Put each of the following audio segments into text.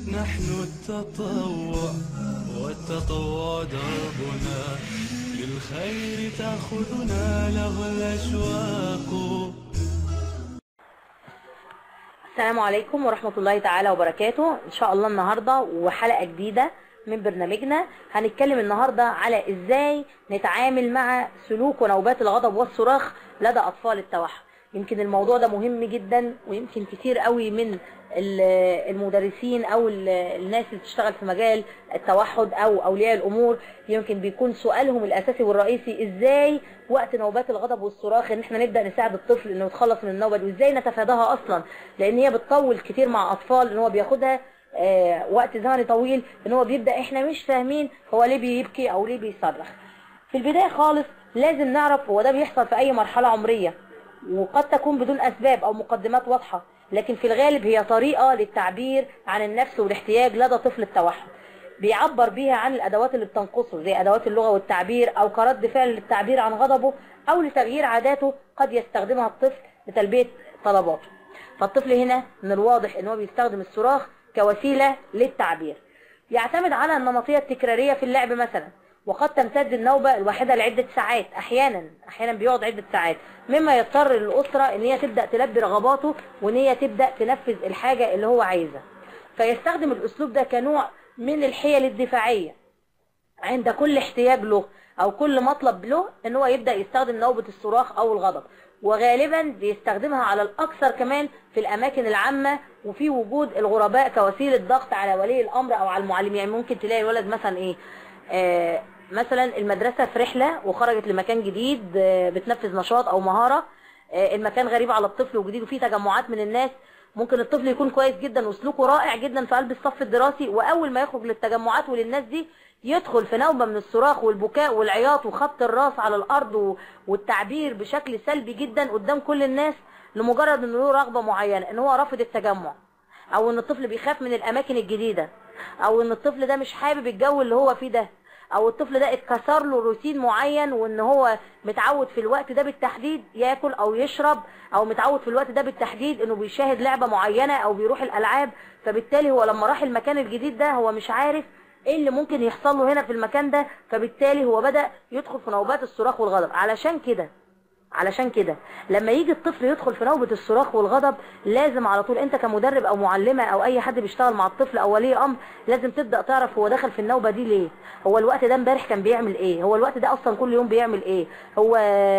نحن التطوع والتطوع دربنا للخير تأخذنا له الأشواق السلام عليكم ورحمة الله تعالى وبركاته ان شاء الله النهاردة وحلقة جديدة من برنامجنا هنتكلم النهاردة على ازاي نتعامل مع سلوك ونوبات الغضب والصراخ لدى اطفال التوحد يمكن الموضوع ده مهم جدا ويمكن كتير قوي من ال- المدرسين او ال- الناس اللي بتشتغل في مجال التوحد او اولياء الامور يمكن بيكون سؤالهم الاساسي والرئيسي ازاي وقت نوبات الغضب والصراخ ان احنا نبدا نساعد الطفل انه يتخلص من النوبه دي وازاي نتفاداها اصلا لان هي بتطول كتير مع اطفال ان هو بياخدها آه، وقت زمني طويل ان هو بيبدا احنا مش فاهمين هو ليه بيبكي او ليه بيصرخ في البدايه خالص لازم نعرف هو ده بيحصل في اي مرحله عمريه وقد تكون بدون اسباب او مقدمات واضحه لكن في الغالب هي طريقه للتعبير عن النفس والاحتياج لدى طفل التوحد بيعبر بيها عن الادوات اللي بتنقصه زي ادوات اللغه والتعبير او كرد فعل للتعبير عن غضبه او لتغيير عاداته قد يستخدمها الطفل لتلبيه طلباته فالطفل هنا من الواضح ان هو بيستخدم الصراخ كوسيله للتعبير يعتمد على النمطيه التكراريه في اللعب مثلا وقد تمتد النوبة الواحدة لعدة ساعات أحيانا أحيانا بيقعد عدة ساعات مما يضطر الأسرة إن هي تبدأ تلبي رغباته وإن هي تبدأ تنفذ الحاجة اللي هو عايزها فيستخدم الأسلوب ده كنوع من الحيل الدفاعية عند كل احتياج له او كل مطلب له ان هو يبدا يستخدم نوبه الصراخ او الغضب وغالبا بيستخدمها على الاكثر كمان في الاماكن العامه وفي وجود الغرباء كوسيله ضغط على ولي الامر او على المعلم يعني ممكن تلاقي الولد مثلا ايه آه مثلا المدرسه في رحله وخرجت لمكان جديد آه بتنفذ نشاط او مهاره آه المكان غريب على الطفل وجديد وفيه تجمعات من الناس ممكن الطفل يكون كويس جدا وسلوكه رائع جدا في قلب الصف الدراسي واول ما يخرج للتجمعات وللناس دي يدخل في نوبة من الصراخ والبكاء والعياط وخبط الراس على الارض و- والتعبير بشكل سلبي جدا قدام كل الناس لمجرد انه له رغبة معينة ان هو رافض التجمع او ان الطفل بيخاف من الاماكن الجديدة او ان الطفل ده مش حابب الجو اللي هو فيه ده او الطفل ده اتكسر له روتين معين وان هو متعود في الوقت ده بالتحديد ياكل او يشرب او متعود في الوقت ده بالتحديد انه بيشاهد لعبة معينة او بيروح الالعاب فبالتالي هو لما راح المكان الجديد ده هو مش عارف ايه اللي ممكن يحصل له هنا في المكان ده فبالتالي هو بدأ يدخل في نوبات الصراخ والغضب علشان كده علشان كده لما يجي الطفل يدخل في نوبة الصراخ والغضب لازم على طول انت كمدرب او معلمة او اي حد بيشتغل مع الطفل او ولي امر لازم تبدأ تعرف هو دخل في النوبة دي ليه هو الوقت ده امبارح كان بيعمل ايه هو الوقت ده اصلا كل يوم بيعمل ايه هو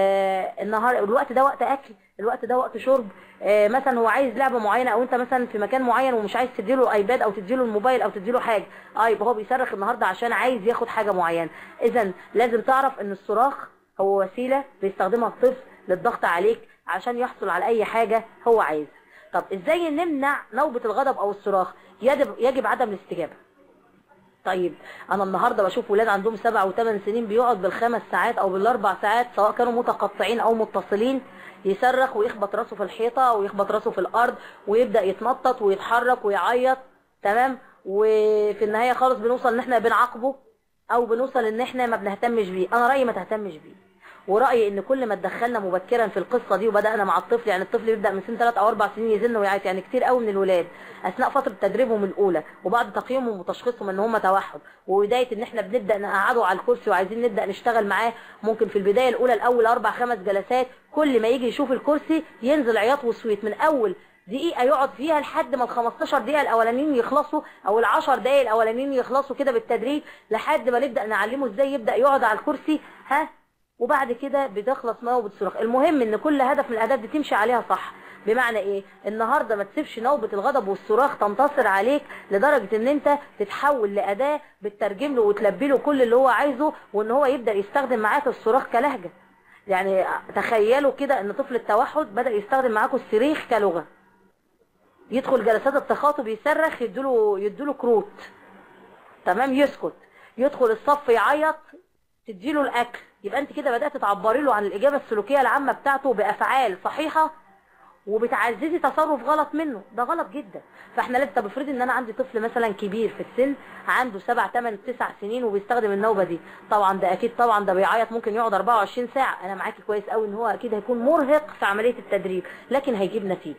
النهار الوقت ده وقت اكل الوقت ده وقت شرب آه، مثلا هو عايز لعبه معينه او انت مثلا في مكان معين ومش عايز تديله ايباد او تديله الموبايل او تديله حاجه اه يبقى هو بيصرخ النهارده عشان عايز ياخد حاجه معينه اذا لازم تعرف ان الصراخ هو وسيله بيستخدمها الطفل للضغط عليك عشان يحصل على اي حاجه هو عايزها طب ازاي نمنع نوبه الغضب او الصراخ يجب يجب عدم الاستجابه طيب انا النهارده بشوف ولاد عندهم سبع وثمان سنين بيقعد بالخمس ساعات او بالاربع ساعات سواء كانوا متقطعين او متصلين يصرخ ويخبط راسه في الحيطه او يخبط راسه في الارض ويبدا يتنطط ويتحرك ويعيط تمام وفي النهايه خالص بنوصل ان احنا بنعاقبه او بنوصل ان احنا ما بنهتمش بيه انا رايي ما تهتمش بيه ورأيي ان كل ما اتدخلنا مبكرا في القصة دي وبدأنا مع الطفل يعني الطفل يبدأ من سن 3 او 4 سنين يزن ويعيط يعني كتير قوي من الولاد اثناء فترة تدريبهم الاولى وبعد تقييمهم وتشخيصهم ان هم توحد وبداية ان احنا بنبدأ نقعده على الكرسي وعايزين نبدأ نشتغل معاه ممكن في البداية الاولى الاول اربع خمس جلسات كل ما يجي يشوف الكرسي ينزل عياط وصويت من اول دقيقة يقعد فيها لحد ما ال 15 دقيقة الأولانيين يخلصوا أو ال 10 دقايق الأولانيين يخلصوا كده بالتدريج لحد ما نبدأ نعلمه إزاي يبدأ يقعد على الكرسي ها وبعد كده بتخلص نوبة صراخ المهم ان كل هدف من الاهداف دي تمشي عليها صح بمعنى ايه النهارده ما تسيبش نوبة الغضب والصراخ تنتصر عليك لدرجة ان انت تتحول لاداة بتترجم له وتلبي له كل اللي هو عايزه وان هو يبدأ يستخدم معاك الصراخ كلهجة يعني تخيلوا كده ان طفل التوحد بدأ يستخدم معاكم الصريخ كلغة يدخل جلسات التخاطب يصرخ يدوله يدوله كروت تمام يسكت يدخل الصف يعيط تديله الاكل يبقى انت كده بدات تعبري له عن الاجابه السلوكيه العامه بتاعته بافعال صحيحه وبتعززي تصرف غلط منه ده غلط جدا فاحنا لازم طب افرضي ان انا عندي طفل مثلا كبير في السن عنده 7 8 9 سنين وبيستخدم النوبه دي طبعا ده اكيد طبعا ده بيعيط ممكن يقعد 24 ساعه انا معاكي كويس قوي ان هو اكيد هيكون مرهق في عمليه التدريب لكن هيجيب نتيجه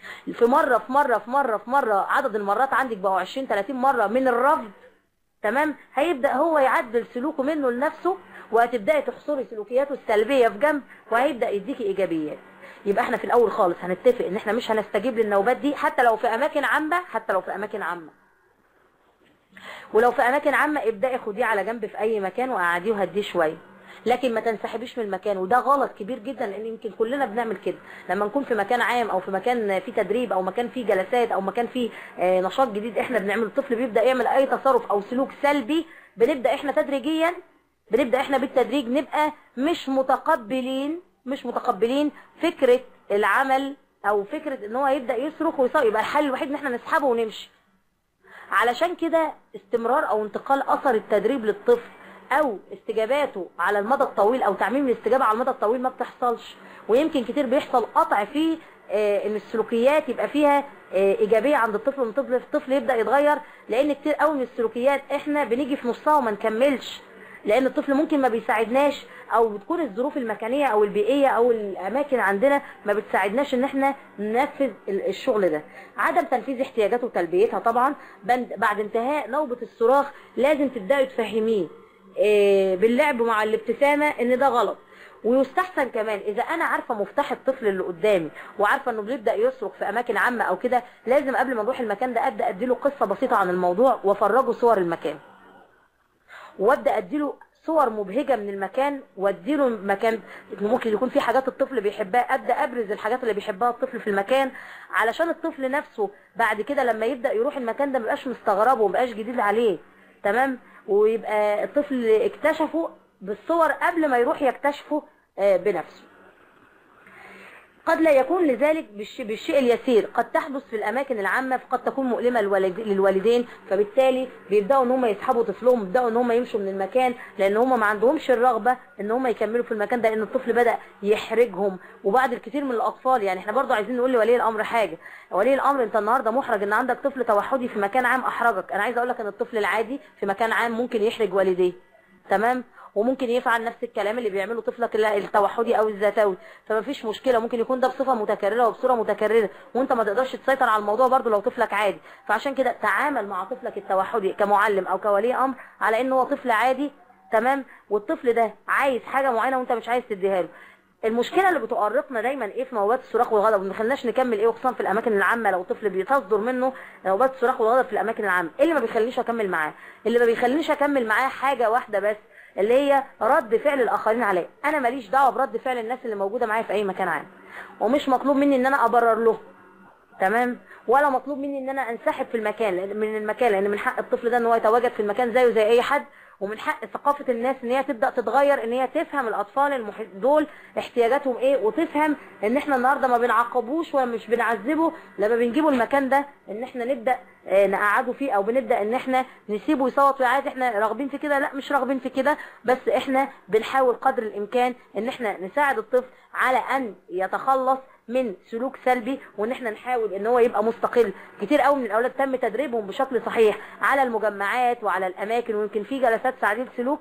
في مرة في مرة في مرة في مرة عدد المرات عندك بقوا 20 30 مرة من الرفض تمام هيبدأ هو يعدل سلوكه منه لنفسه وهتبدأي تحصري سلوكياته السلبية في جنب وهيبدأ يديكي إيجابيات يبقى احنا في الأول خالص هنتفق ان احنا مش هنستجيب للنوبات دي حتى لو في أماكن عامة حتى لو في أماكن عامة ولو في أماكن عامة ابدأي خديه على جنب في أي مكان وقعديه وهديه شوية لكن ما تنسحبيش من المكان وده غلط كبير جدا لان يمكن كلنا بنعمل كده لما نكون في مكان عام او في مكان فيه تدريب او مكان فيه جلسات او مكان فيه آه، نشاط جديد احنا بنعمله الطفل بيبدا يعمل اي تصرف او سلوك سلبي بنبدا احنا تدريجيا بنبدا احنا بالتدريج نبقى مش متقبلين مش متقبلين فكره العمل او فكره ان هو يبدا يصرخ ويصرخ يبقى الحل الوحيد ان احنا نسحبه ونمشي علشان كده استمرار او انتقال اثر التدريب للطفل او استجاباته على المدى الطويل او تعميم الاستجابة على المدى الطويل ما بتحصلش ويمكن كتير بيحصل قطع في آه، ان السلوكيات يبقى فيها آه، ايجابية عند الطفل من الطفل الطفل يبدأ يتغير لان كتير قوي من السلوكيات احنا بنيجي في نصها وما نكملش لان الطفل ممكن ما بيساعدناش او بتكون الظروف المكانية او البيئية او الاماكن عندنا ما بتساعدناش ان احنا ننفذ ال- الشغل ده عدم تنفيذ احتياجاته وتلبيتها طبعا بند- بعد انتهاء نوبة الصراخ لازم تبدأي تفهميه آه، باللعب مع الابتسامة ان ده غلط ويستحسن كمان اذا انا عارفه مفتاح الطفل اللي قدامي وعارفه انه بيبدا يصرخ في اماكن عامه او كده لازم قبل ما نروح المكان ده ابدا اديله قصه بسيطه عن الموضوع وافرجه صور المكان وابدا اديله صور مبهجه من المكان واديله مكان ممكن يكون في حاجات الطفل بيحبها ابدا ابرز الحاجات اللي بيحبها الطفل في المكان علشان الطفل نفسه بعد كده لما يبدا يروح المكان ده مبقاش مستغربه ومبقاش جديد عليه تمام ويبقى الطفل اكتشفه بالصور قبل ما يروح يكتشفه آه، بنفسه قد لا يكون لذلك بالش- بالشيء اليسير قد تحدث في الاماكن العامه فقد تكون مؤلمه للوالد- للوالدين فبالتالي بيبداوا ان هم يسحبوا طفلهم يبداوا ان هم يمشوا من المكان لان هم ما عندهمش الرغبه ان هم يكملوا في المكان ده لان الطفل بدا يحرجهم وبعض الكثير من الاطفال يعني احنا برضو عايزين نقول لولي الامر حاجه ولي الامر انت النهارده محرج ان عندك طفل توحدي في مكان عام احرجك انا عايز اقول لك ان الطفل العادي في مكان عام ممكن يحرج والديه تمام وممكن يفعل نفس الكلام اللي بيعمله طفلك ال- التوحدي او الذاتوي فما فيش مشكله ممكن يكون ده بصفه متكرره وبصوره متكرره وانت ما تقدرش تسيطر على الموضوع برضو لو طفلك عادي فعشان كده تعامل مع طفلك التوحدي كمعلم او كولي امر على انه هو طفل عادي تمام والطفل ده عايز حاجه معينه وانت مش عايز تديها له المشكله اللي بتؤرقنا دايما ايه في نوبات الصراخ والغضب وما بيخليناش نكمل ايه وخصوصا في الاماكن العامه لو طفل بيتصدر منه نوبات الصراخ والغضب في الاماكن العامه ايه اللي ما بيخلينيش اكمل معاه اللي ما بيخلينيش اكمل معاه حاجه واحده بس اللي هي رد فعل الاخرين عليه انا ماليش دعوه برد فعل الناس اللي موجوده معايا في اي مكان عام ومش مطلوب مني ان انا ابرر له تمام ولا مطلوب مني ان انا انسحب في المكان لأن- من المكان لان من حق الطفل ده ان هو يتواجد في المكان زيه زي اي حد ومن حق ثقافة الناس ان هي تبدأ تتغير ان هي تفهم الاطفال المحيط دول احتياجاتهم ايه وتفهم ان احنا النهاردة ما بنعاقبوش ولا مش بنعذبه لما بنجيبه المكان ده ان احنا نبدأ آه، نقعده فيه او بنبدأ ان احنا نسيبه يصوت ويعاد احنا راغبين في كده لا مش راغبين في كده بس احنا بنحاول قدر الامكان ان احنا نساعد الطفل على ان يتخلص من سلوك سلبي وان احنا نحاول ان هو يبقى مستقل كتير قوي من الاولاد تم تدريبهم بشكل صحيح على المجمعات وعلى الاماكن ويمكن في جلسات تعديل سلوك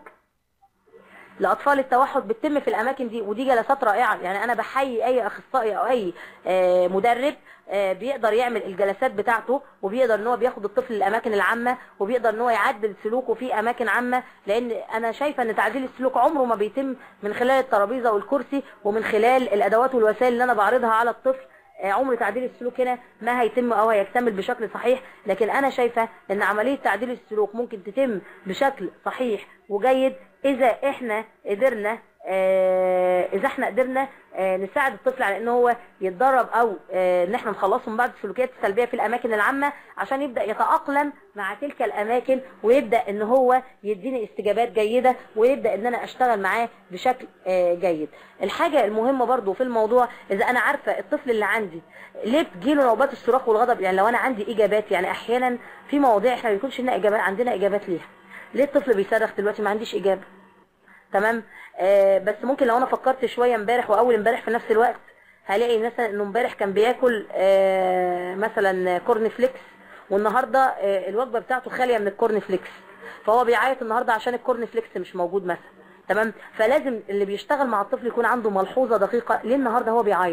لاطفال التوحد بتتم في الاماكن دي ودي جلسات رائعه يعني انا بحيي اي اخصائي او اي آه، مدرب آه، بيقدر يعمل الجلسات بتاعته وبيقدر ان هو بياخد الطفل للاماكن العامه وبيقدر ان هو يعدل سلوكه في اماكن عامه لان انا شايفه ان تعديل السلوك عمره ما بيتم من خلال الترابيزه والكرسي ومن خلال الادوات والوسائل اللي انا بعرضها على الطفل آه، عمر تعديل السلوك هنا ما هيتم او هيكتمل بشكل صحيح لكن انا شايفة ان عملية تعديل السلوك ممكن تتم بشكل صحيح وجيد اذا احنا قدرنا آه، اذا احنا قدرنا آه، نساعد الطفل على ان هو يتدرب او آه، ان احنا نخلصه من بعض السلوكيات السلبيه في الاماكن العامه عشان يبدا يتاقلم مع تلك الاماكن ويبدا ان هو يديني استجابات جيده ويبدا ان انا اشتغل معاه بشكل آه، جيد الحاجه المهمه برضو في الموضوع اذا انا عارفه الطفل اللي عندي ليه بتجيله نوبات الصراخ والغضب يعني لو انا عندي اجابات يعني احيانا في مواضيع احنا ما بيكونش لنا اجابات عندنا اجابات ليها ليه الطفل بيصرخ دلوقتي ما عنديش اجابه تمام آه بس ممكن لو انا فكرت شويه امبارح واول امبارح في نفس الوقت هلاقي مثلا انه امبارح كان بياكل آه مثلا كورن فليكس والنهارده آه الوجبه بتاعته خاليه من الكورن فليكس فهو بيعيط النهارده عشان الكورن فليكس مش موجود مثلا تمام فلازم اللي بيشتغل مع الطفل يكون عنده ملحوظه دقيقه ليه النهارده هو بيعيط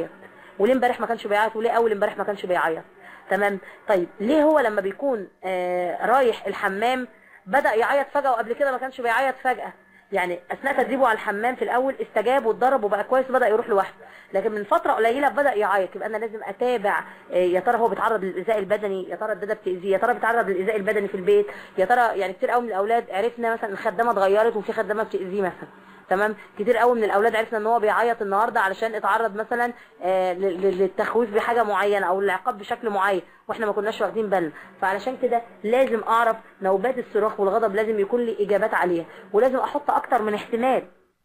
وليه امبارح ما كانش بيعيط وليه اول امبارح ما كانش بيعيط تمام طيب ليه هو لما بيكون آه رايح الحمام بدأ يعيط فجأة وقبل كده ما كانش بيعيط فجأة يعني اثناء تدريبه على الحمام في الاول استجاب واتدرب وبقى كويس وبدا يروح لوحده لكن من فتره قليله بدا يعيط يبقى انا لازم اتابع آه، يا ترى هو بيتعرض للايذاء البدني يا ترى الداده بتاذيه يا ترى بيتعرض للايذاء البدني في البيت يا ترى يعني كتير قوي من الاولاد عرفنا مثلا الخدامه اتغيرت وفي خدامه بتاذيه مثلا تمام كتير قوي من الاولاد عرفنا ان هو بيعيط النهارده علشان اتعرض مثلا آه، ل- ل- للتخويف بحاجه معينه او العقاب بشكل معين واحنا ما كناش واخدين بالنا فعلشان كده لازم اعرف نوبات الصراخ والغضب لازم يكون لي اجابات عليها ولازم احط اكتر من احتمال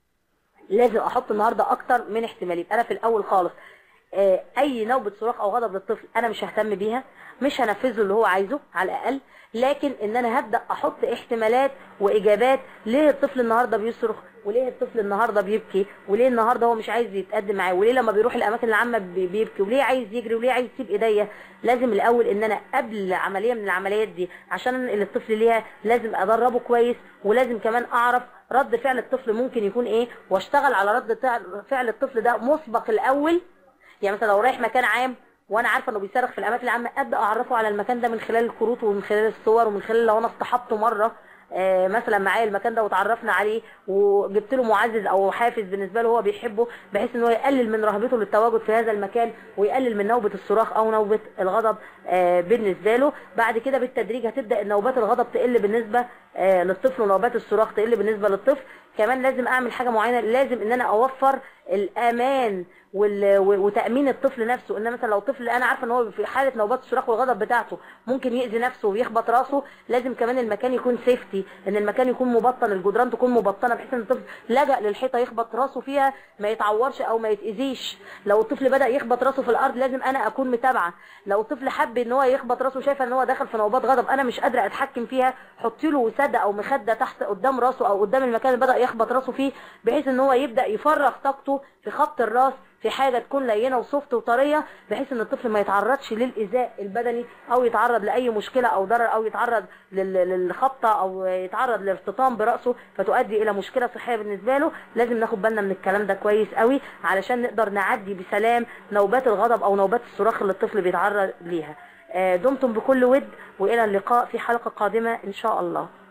لازم احط النهارده اكتر من احتمال يبقى انا في الاول خالص آه، اي نوبه صراخ او غضب للطفل انا مش ههتم بيها مش هنفذ له اللي هو عايزه على الاقل لكن ان انا هبدا احط احتمالات واجابات ليه الطفل النهارده بيصرخ وليه الطفل النهارده بيبكي وليه النهارده هو مش عايز يتقدم معاه وليه لما بيروح الاماكن العامه بي- بيبكي وليه عايز يجري وليه عايز يسيب ايديا لازم الاول ان انا قبل عمليه من العمليات دي عشان انقل الطفل ليها لازم ادربه كويس ولازم كمان اعرف رد فعل الطفل ممكن يكون ايه واشتغل على رد فعل- فعل الطفل ده مسبق الاول يعني مثلا لو رايح مكان عام وانا عارفه انه بيصرخ في الاماكن العامه ابدا اعرفه على المكان ده من خلال الكروت ومن خلال الصور ومن خلال لو انا اصطحبته مره آه، مثلا معايا المكان ده وتعرفنا عليه وجبت له معزز او حافز بالنسبه له هو بيحبه بحيث ان هو يقلل من رهبته للتواجد في هذا المكان ويقلل من نوبه الصراخ او نوبه الغضب آه، بالنسبه له بعد كده بالتدريج هتبدا نوبات الغضب تقل بالنسبه آه، للطفل ونوبات الصراخ تقل بالنسبه للطفل كمان لازم اعمل حاجه معينه لازم ان انا اوفر الامان وال- و- وتامين الطفل نفسه ان مثلا لو طفل انا عارفه ان هو في حاله نوبات الصراخ والغضب بتاعته ممكن يأذي نفسه ويخبط راسه لازم كمان المكان يكون سيفتي ان المكان يكون مبطن الجدران تكون مبطنه بحيث ان الطفل لجأ للحيطه يخبط راسه فيها ما يتعورش او ما يتاذيش لو الطفل بدأ يخبط راسه في الارض لازم انا اكون متابعه لو الطفل حب ان هو يخبط راسه شايفه ان هو داخل في نوبات غضب انا مش قادره اتحكم فيها حطي له وساده او مخده تحت قدام راسه او قدام المكان اللي بدأ يخبط راسه فيه بحيث ان هو يبدأ يفرغ طاقته في خبط الراس في حاجه تكون لينه وسوفت وطريه بحيث ان الطفل ما يتعرضش للايذاء البدني او يتعرض لاي مشكله او ضرر او يتعرض لل- للخبطه او يتعرض لارتطام براسه فتؤدي الى مشكله صحيه بالنسبه له لازم ناخد بالنا من الكلام ده كويس قوي علشان نقدر نعدي بسلام نوبات الغضب او نوبات الصراخ اللي الطفل بيتعرض ليها آه، دمتم بكل ود والى اللقاء في حلقه قادمه ان شاء الله